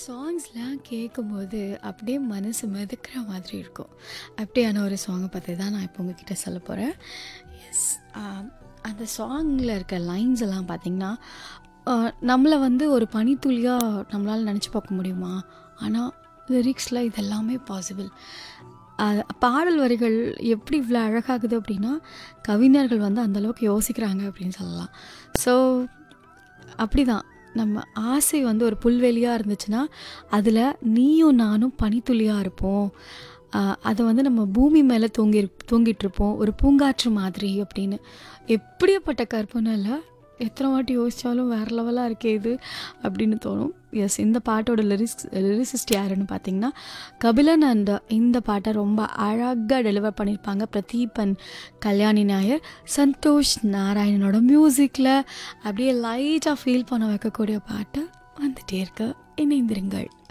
சாங்ஸ்லாம் கேட்கும்போது அப்படியே மனசு மிதக்கிற மாதிரி இருக்கும் அப்படியான ஒரு சாங்கை பற்றி தான் நான் இப்போ உங்ககிட்ட சொல்ல போகிறேன் எஸ் அந்த சாங்கில் இருக்க லைன்ஸ் எல்லாம் பார்த்திங்கன்னா நம்மளை வந்து ஒரு பனித்துளியாக நம்மளால் நினச்சி பார்க்க முடியுமா ஆனால் லிரிக்ஸில் இதெல்லாமே பாசிபிள் பாடல் வரிகள் எப்படி இவ்வளோ அழகாகுது அப்படின்னா கவிஞர்கள் வந்து அந்தளவுக்கு யோசிக்கிறாங்க அப்படின்னு சொல்லலாம் ஸோ அப்படி தான் நம்ம ஆசை வந்து ஒரு புல்வெளியாக இருந்துச்சுன்னா அதில் நீயும் நானும் பனித்துளியாக இருப்போம் அதை வந்து நம்ம பூமி மேலே தூங்கி தூங்கிட்டு இருப்போம் ஒரு பூங்காற்று மாதிரி அப்படின்னு எப்படியாப்பட்ட கற்பனை இல்லை எத்தனை வாட்டி யோசித்தாலும் வேறு லெவலாக இருக்கே இது அப்படின்னு தோணும் எஸ் இந்த பாட்டோட லிரிக்ஸ் லிரிசிஸ்ட் யாருன்னு பார்த்தீங்கன்னா கபிலன் அண்ட் இந்த பாட்டை ரொம்ப அழகாக டெலிவர் பண்ணியிருப்பாங்க பிரதீபன் கல்யாணி நாயர் சந்தோஷ் நாராயணனோட மியூசிக்கில் அப்படியே லைட்டாக ஃபீல் பண்ண வைக்கக்கூடிய பாட்டு வந்துட்டே இருக்க இணைந்திருங்கள்